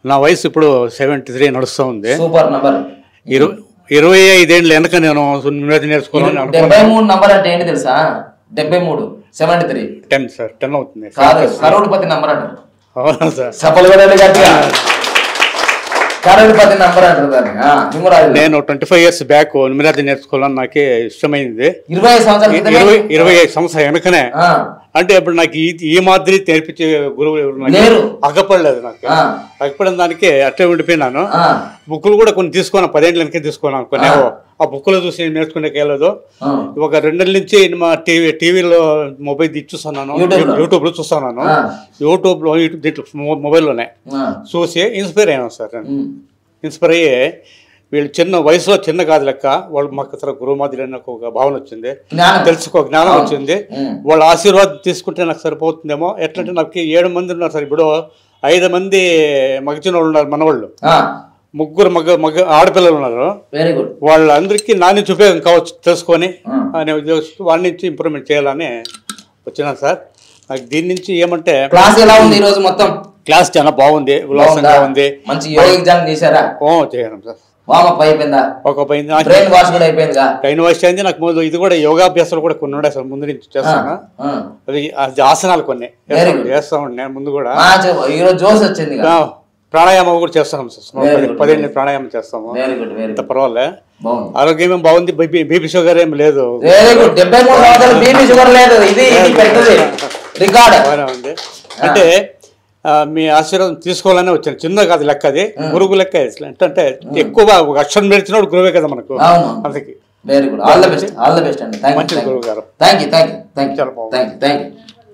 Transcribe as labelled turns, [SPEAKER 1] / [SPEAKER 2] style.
[SPEAKER 1] నా వయసు ఇప్పుడు సెవెంటీ త్రీ నడుస్తూ ఉంది
[SPEAKER 2] సూపర్ నంబర్
[SPEAKER 1] ఇరవై ఇరవై ఐదేళ్ళు వెనక నేను నివేదన నేర్చుకోవాలని అనుకున్నాను
[SPEAKER 2] డెబ్బై మూడు నంబర్ అంటే ఏంటి తెలుసా డెబ్బై మూడు seventy three
[SPEAKER 1] ten sir ten అవుతుంది
[SPEAKER 2] కాదు కరోడుపతి నంబర్ అంటారు
[SPEAKER 1] అవునా సార్
[SPEAKER 2] సఫలు కూడా గట్టిగా కరోడుపతి నంబర్ అంటారు దాన్ని ఆ, హిమరాజు
[SPEAKER 1] నేను ట్వంటీ ఫైవ్ ఇయర్స్ బ్యాక్ నిమిరాది నేర్చుకోవాలని నాకే ఇష్టమైంది
[SPEAKER 2] ఇరవై ఐదు సంవత్సరాల క్రితమే?
[SPEAKER 1] ఇరవై ఇరవై ఐదు సంవత్సరాల వెనకనే
[SPEAKER 2] ఆ,
[SPEAKER 1] అంటే ఇప్పుడు నాకు ఈ ఈ మాదిరి నేర్పించే గురువు ఎవరు నాకు
[SPEAKER 2] లేరు.
[SPEAKER 1] అగ్గపడలేదు నాకు
[SPEAKER 2] ఆ,
[SPEAKER 1] అగ్గపడిన దానికి అట్లే ఉండిపోయినాను
[SPEAKER 2] ఆ,
[SPEAKER 1] బుక్కులు కూడా కొన్ని తీసుకున్నాను పదేళ్ళ వెనకే తీసుకున్నాను కొన్ని ఆ బుక్కులు చూసి నేను నేర్చుకునే కేలేదు
[SPEAKER 2] ఆ.
[SPEAKER 1] ఒక రెండు నెలల నుంచి మా టీవీ టీవీలో మొబైల్ ఇది చూస్తున్నాను
[SPEAKER 2] యూట్యూబ్లో?
[SPEAKER 1] యూట్యూబ్లో చూస్తున్నాను
[SPEAKER 2] ఆ.
[SPEAKER 1] యూట్యూబ్లో యూట్యూబ్ దీంట్లో మొ- మొబైల్లోనే
[SPEAKER 2] ఆ,
[SPEAKER 1] చూసి ఇన్స్పైర్ అయ్యాను సార్ నేను
[SPEAKER 2] ఉమ్,
[SPEAKER 1] ఇన్స్పైర్ అయ్యి వీళ్ళు చిన్న వయసులో చిన్న కాదు లెక్క వాళ్ళు మాకు అసలు గురువు మాదిరి అని నాకు ఒక భావన వచ్చింది
[SPEAKER 2] జ్ఞానం
[SPEAKER 1] తెలుసుకో జ్ఞానం వచ్చింది
[SPEAKER 2] ఉమ్,
[SPEAKER 1] వాళ్ళ ఆశీర్వాదం తీసుకుంటే నాకు సరిపోతుందేమో ఎట్లంటే నాకు ఏడు మంది ఉన్నారు సార్ ఇప్పుడు ఐదు మంది మగచిన వాళ్ళు ఉన్నారు మనవాళ్ళు
[SPEAKER 2] ఆ,
[SPEAKER 1] ముగ్గురు మగ మగ ఆడపిల్లలు ఉన్నారు
[SPEAKER 2] వెరీ గుడ్
[SPEAKER 1] వాళ్ళందరికీ నా నుంచి ఉపయోగం కావచ్చు తెలుసుకొని
[SPEAKER 2] ఆ.
[SPEAKER 1] అనే ఉద్దేశంతో వాళ్ళ నుంచి ఇంప్రూవ్మెంట్ చేయాలని వచ్చినాను సార్ నాకు దీని నుంచి ఏమంటే
[SPEAKER 2] క్లాస్ ఎలా ఉంది ఈ రోజు మొత్తం
[SPEAKER 1] క్లాస్ చాలా బాగుంది ఉల్లాసంగా
[SPEAKER 2] బాగుందా?
[SPEAKER 1] ఉంది
[SPEAKER 2] మంచి యోగ ఎగ్జామ్ చేశారా
[SPEAKER 1] ఓ చేయను సార్
[SPEAKER 2] వామప్ అయిపోయిందా
[SPEAKER 1] ఒక పైన నాకు
[SPEAKER 2] బ్రెయిన్ వాష్ కూడా అయిపోయిందా
[SPEAKER 1] టైం వేస్ట్ అయింది నాకు ముందు ఇది కూడా యోగాభ్యాసాలు కూడా కొన్ని ఉన్నాయి సార్ ముందు నుంచి చేస్తాను
[SPEAKER 2] ఆ,
[SPEAKER 1] అది అది ఆసనాలు కొన్ని
[SPEAKER 2] Very good.
[SPEAKER 1] చేస్తా ఉండే ముందు కూడా
[SPEAKER 2] ఆ, చెప్పు. ఈ రోజు జోస్ వచ్చింది
[SPEAKER 1] ఆ, ప్రాణాయామం కూడా చేస్తాం సార్
[SPEAKER 2] Very
[SPEAKER 1] పది-
[SPEAKER 2] good.
[SPEAKER 1] పదిహేను ప్రాణాయామం చేస్తాము
[SPEAKER 2] వెరీ గుడ్ వెరీ
[SPEAKER 1] అంత
[SPEAKER 2] గుడ్
[SPEAKER 1] పర్వాలే
[SPEAKER 2] బాగుంది
[SPEAKER 1] ఆరోగ్యం ఏం బాగుంది బీపీ బీపీ షుగర్ ఏం లేదు
[SPEAKER 2] వెరీ గుడ్ డెబ్బై మూడు సంవత్సరాలు బీపీ షుగర్ లేదు ఇది ఇది పెద్దది రికార్డ్
[SPEAKER 1] బాగానే ఉంది అంటే ఆ, మీ ఆశీర్వాదం తీసుకోవాలనే వచ్చాను చిన్న కాదు లెక్క అది గురువు లెక్క ఇది. అంటే ఎక్కువ ఒక అక్షరం నేర్చినప్పుడు గురువే కదా మనకు
[SPEAKER 2] అవును
[SPEAKER 1] అందుకే
[SPEAKER 2] very good all the best all the best అండి థ్యాంక్
[SPEAKER 1] మంచిది
[SPEAKER 2] యూ
[SPEAKER 1] గురువు గారు
[SPEAKER 2] thank you thank you thank you
[SPEAKER 1] చాలా బాగుంది.
[SPEAKER 2] Thank you thank you